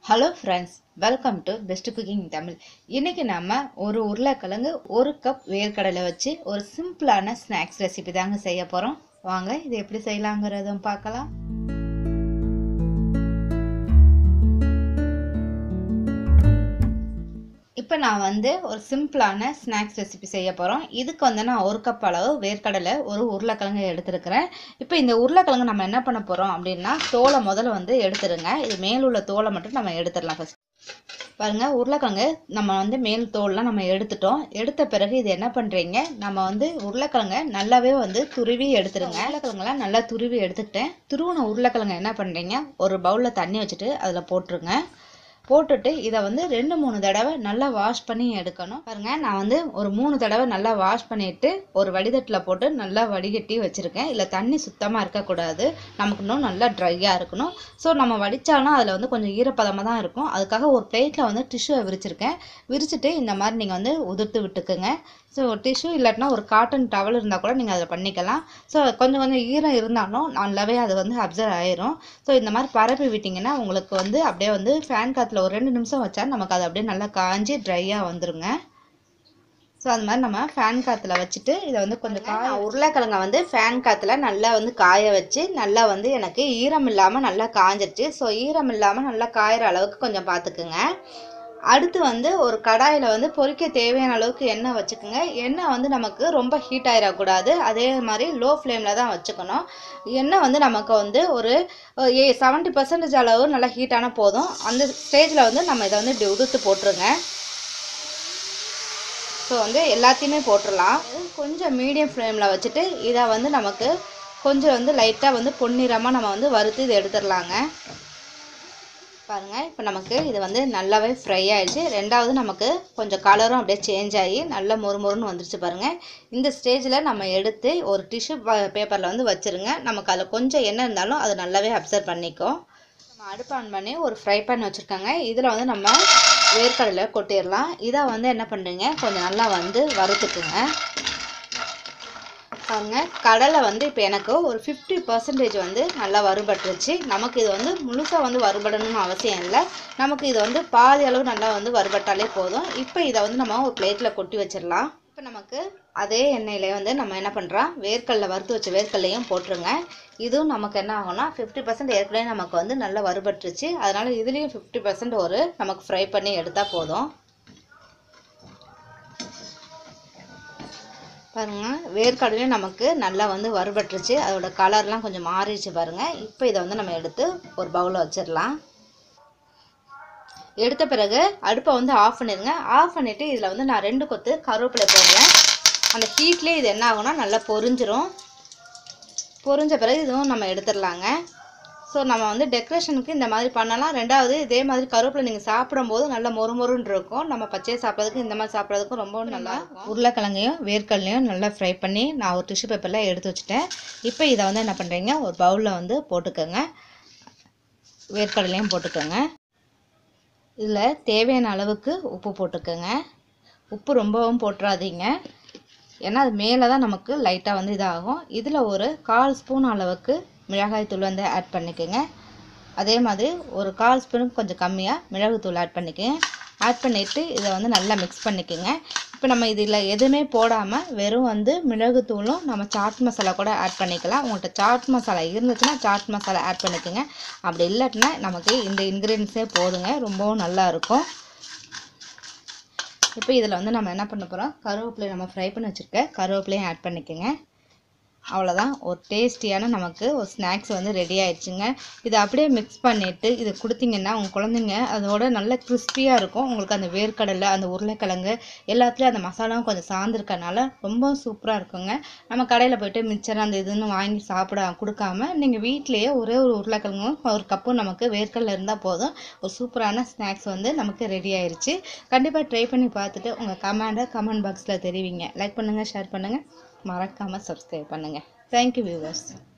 hello friends welcome to best cooking Tamil இன்னைக்கு நம்ம ஒரு உருளைக்கிழங்கு ஒரு கப் வேர்க்கடலை வச்சு ஒரு சிம்பிளான ஸ்நாக்ஸ் ரெசிபி தாங்க செய்ய போகிறோம் வாங்க இது எப்படி செய்யலாங்கிறதும் பார்க்கலாம் இப்போ நான் வந்து ஒரு சிம்பிளான ஸ்நாக்ஸ் ரெசிபி செய்ய போகிறோம் இதுக்கு வந்து நான் ஒரு கப் அளவு வேர்க்கடலை ஒரு உருளைக்கிழங்கு எடுத்துருக்கிறேன் இப்போ இந்த உருளைக்கிழங்கு நம்ம என்ன பண்ண போகிறோம் அப்படின்னா தோலை முதல்ல வந்து எடுத்துருங்க இது மேல் உள்ள தோலை மட்டும் நம்ம எடுத்துடலாம் ஃபஸ்ட் பாருங்க உருளைக்கிழங்கு நம்ம வந்து மேல் தோல்லாம் நம்ம எடுத்துட்டோம் எடுத்த பிறகு இது என்ன பண்ணுறீங்க நம்ம வந்து உருளைக்கிழங்க நல்லாவே வந்து துருவி எடுத்துருங்க உருளைக்கிழங்கெல்லாம் நல்லா துருவி எடுத்துக்கிட்டேன் துருவின உருளைக்கிழங்க என்ன பண்ணுறீங்க ஒரு பவுலில் தண்ணி வச்சுட்டு அதில் போட்டுருங்க போட்டுட்டு இதை வந்து ரெண்டு மூணு தடவை நல்லா வாஷ் பண்ணி எடுக்கணும் பாருங்க நான் வந்து ஒரு மூணு தடவை நல்லா வாஷ் பண்ணிட்டு ஒரு வடிதட்டில் போட்டு நல்லா வடிகட்டி வச்சுருக்கேன் இல்லை தண்ணி சுத்தமாக இருக்கக்கூடாது நமக்கு இன்னும் நல்லா ட்ரையாக இருக்கணும் ஸோ நம்ம வடித்தாலும் அதில் வந்து கொஞ்சம் ஈரப்பதமாக தான் இருக்கும் அதுக்காக ஒரு பிளேட்டில் வந்து டிஷ்யூவை விரிச்சிருக்கேன் விரிச்சிட்டு இந்த மாதிரி நீங்கள் வந்து உதிர்த்து விட்டுக்குங்க ஸோ டிஷ்யூ இல்லாட்டினா ஒரு காட்டன் டவல் இருந்தால் கூட நீங்கள் அதில் பண்ணிக்கலாம் ஸோ கொஞ்சம் கொஞ்சம் ஈரம் இருந்தாலும் நல்லாவே அது வந்து அப்சர்வ் ஆயிரும் ஸோ இந்த மாதிரி பரப்பி விட்டிங்கன்னா உங்களுக்கு வந்து அப்படியே வந்து ஃபேன் காற்றுல ஒரு ரெண்டு நிமிஷம் வச்சா நமக்கு அது அப்படியே நல்லா காஞ்சி ட்ரையாக வந்துருங்க ஸோ அது மாதிரி நம்ம ஃபேன் காற்றுல வச்சுட்டு இதை வந்து கொஞ்சம் காய உருளைக்கிழங்க வந்து ஃபேன் காற்றுல நல்லா வந்து காய வச்சு நல்லா வந்து எனக்கு ஈரம் இல்லாமல் நல்லா காஞ்சிருச்சு ஸோ ஈரம் இல்லாமல் நல்லா காயிற அளவுக்கு கொஞ்சம் பார்த்துக்குங்க அடுத்து வந்து ஒரு கடாயில் வந்து பொரிக்க தேவையான அளவுக்கு எண்ணெய் வச்சுக்கோங்க எண்ணெய் வந்து நமக்கு ரொம்ப ஹீட் ஆகிடக்கூடாது அதே மாதிரி லோ ஃப்ளேமில் தான் வச்சுக்கணும் எண்ணெய் வந்து நமக்கு வந்து ஒரு ஏ செவன்ட்டி பர்சன்டேஜ் அளவு நல்லா ஹீட்டான போதும் அந்த ஸ்டேஜில் வந்து நம்ம இதை வந்து இப்படி உதுத்து போட்டுருங்க ஸோ வந்து எல்லாத்தையுமே போட்டுடலாம் கொஞ்சம் மீடியம் ஃப்ளேமில் வச்சுட்டு இதை வந்து நமக்கு கொஞ்சம் வந்து லைட்டாக வந்து பொன்னிறமாக நம்ம வந்து வறுத்து இதை எடுத்துடலாங்க பாருங்கள் இப்போ நமக்கு இது வந்து நல்லாவே ஃப்ரை ஆகிடுச்சு ரெண்டாவது நமக்கு கொஞ்சம் கலரும் அப்படியே சேஞ்ச் ஆகி நல்லா மொறுமொறுன்னு வந்துருச்சு பாருங்கள் இந்த ஸ்டேஜில் நம்ம எடுத்து ஒரு டிஷ்யூ பேப்பரில் வந்து வச்சுருங்க நமக்கு அதில் கொஞ்சம் எண்ணெய் இருந்தாலும் அது நல்லாவே அப்சர்வ் பண்ணிக்கும் நம்ம அடுப்பு ஆன் பண்ணி ஒரு ஃப்ரை பேன் வச்சுருக்காங்க இதில் வந்து நம்ம வேர்க்கடலை கொட்டிடலாம் இதை வந்து என்ன பண்ணுறீங்க கொஞ்சம் நல்லா வந்து வறுத்துக்குங்க பாருங்க கடலை வந்து இப்போ எனக்கு ஒரு ஃபிஃப்டி பர்சன்டேஜ் வந்து நல்லா வறுபட்டுருச்சு நமக்கு இது வந்து முழுசாக வந்து வறுபடணும்னு அவசியம் இல்லை நமக்கு இது வந்து பாதி அளவு நல்லா வந்து வறுபட்டாலே போதும் இப்போ இதை வந்து நம்ம ஒரு பிளேட்டில் கொட்டி வச்சிடலாம் இப்போ நமக்கு அதே எண்ணெயிலே வந்து நம்ம என்ன பண்ணுறோம் வேர்க்கடலை வறுத்து வச்ச வேர்க்கடலையும் போட்டுருங்க இதுவும் நமக்கு என்ன ஆகும்னா ஃபிஃப்டி பர்சன்ட் ஏற்கனவே நமக்கு வந்து நல்லா வறுபட்டுருச்சு அதனால் இதுலேயும் ஃபிஃப்டி பர்சன்ட் ஒரு நமக்கு ஃப்ரை பண்ணி எடுத்தால் போதும் பாருங்கள் வேர்க்கடலையும் நமக்கு நல்லா வந்து வறுபட்டுருச்சு அதோட கலர்லாம் கொஞ்சம் மாறிடுச்சு பாருங்கள் இப்போ இதை வந்து நம்ம எடுத்து ஒரு பவுலில் வச்சிடலாம் எடுத்த பிறகு அடுப்பை வந்து ஆஃப் பண்ணிடுங்க ஆஃப் பண்ணிவிட்டு இதில் வந்து நான் ரெண்டு கொத்து கருவேப்பிலை போடுறேன் அந்த ஹீட்லேயே இது என்ன ஆகும்னா நல்லா பொரிஞ்சிரும் பொரிஞ்ச பிறகு இதுவும் நம்ம எடுத்துடலாங்க ஸோ நம்ம வந்து டெக்கரேஷனுக்கு இந்த மாதிரி பண்ணலாம் ரெண்டாவது இதே மாதிரி கருவேப்பிலை நீங்கள் சாப்பிடும்போது நல்லா மொறுமொறுன்னு இருக்கும் நம்ம பச்சையை சாப்பிட்றதுக்கு இந்த மாதிரி சாப்பிட்றதுக்கும் ரொம்ப நல்லா இருக்கும் உருளைக்கிழங்கையும் வேர்க்கடலையும் நல்லா ஃப்ரை பண்ணி நான் ஒரு டிஷ்யூ பேப்பரில் எடுத்து வச்சுட்டேன் இப்போ இதை வந்து என்ன பண்ணுறீங்க ஒரு பவுலில் வந்து போட்டுக்கோங்க வேர்க்கடலையும் போட்டுக்கோங்க இதில் தேவையான அளவுக்கு உப்பு போட்டுக்கோங்க உப்பு ரொம்பவும் போட்டுறாதீங்க ஏன்னா அது மேலே தான் நமக்கு லைட்டாக வந்து இதாகும் இதில் ஒரு கால் ஸ்பூன் அளவுக்கு மிளகாய் தூள் வந்து ஆட் பண்ணிக்கோங்க அதே மாதிரி ஒரு கால் ஸ்பூனுக்கு கொஞ்சம் கம்மியாக மிளகுத்தூள் ஆட் பண்ணிக்கோங்க ஆட் பண்ணிவிட்டு இதை வந்து நல்லா மிக்ஸ் பண்ணிக்கோங்க இப்போ நம்ம இதில் எதுவுமே போடாமல் வெறும் வந்து மிளகுத்தூளும் நம்ம சாட் மசாலா கூட ஆட் பண்ணிக்கலாம் உங்கள்கிட்ட சாட் மசாலா இருந்துச்சுன்னா சாட் மசாலா ஆட் பண்ணிக்கோங்க அப்படி இல்லாட்டினா நமக்கு இந்த இன்க்ரீடியன்ஸே போதுங்க ரொம்பவும் நல்லா இருக்கும் இப்போ இதில் வந்து நம்ம என்ன பண்ண போகிறோம் கருவேப்பிலை நம்ம ஃப்ரை பண்ணி வச்சுருக்க கருவேப்பிலையும் ஆட் பண்ணிக்கோங்க அவ்வளோதான் ஒரு டேஸ்டியான நமக்கு ஒரு ஸ்நாக்ஸ் வந்து ரெடி ஆயிடுச்சுங்க இதை அப்படியே மிக்ஸ் பண்ணிவிட்டு இது கொடுத்தீங்கன்னா உங்கள் குழந்தைங்க அதோட நல்ல கிறிஸ்பியாக இருக்கும் உங்களுக்கு அந்த வேர்க்கடலை அந்த உருளைக்கிழங்கு எல்லாத்துலேயும் அந்த மசாலாவும் கொஞ்சம் சார்ந்திருக்கனால ரொம்ப சூப்பராக இருக்குங்க நம்ம கடையில் போயிட்டு மிச்சர் அந்த இதுன்னு வாங்கி சாப்பிட கொடுக்காம நீங்கள் வீட்லேயே ஒரே ஒரு உருளைக்கிழங்கும் ஒரு கப்பும் நமக்கு வேர்க்கடலை இருந்தால் போதும் ஒரு சூப்பரான ஸ்நாக்ஸ் வந்து நமக்கு ரெடி ஆயிடுச்சு கண்டிப்பாக ட்ரை பண்ணி பார்த்துட்டு உங்கள் கமெண்டை கமெண்ட் பாக்ஸில் தெரிவிங்க லைக் பண்ணுங்கள் ஷேர் பண்ணுங்கள் மறக்காமல் சப்ஸ்கிரைப் பண்ணுங்கள் தேங்க்யூ வியூவர்ஸ்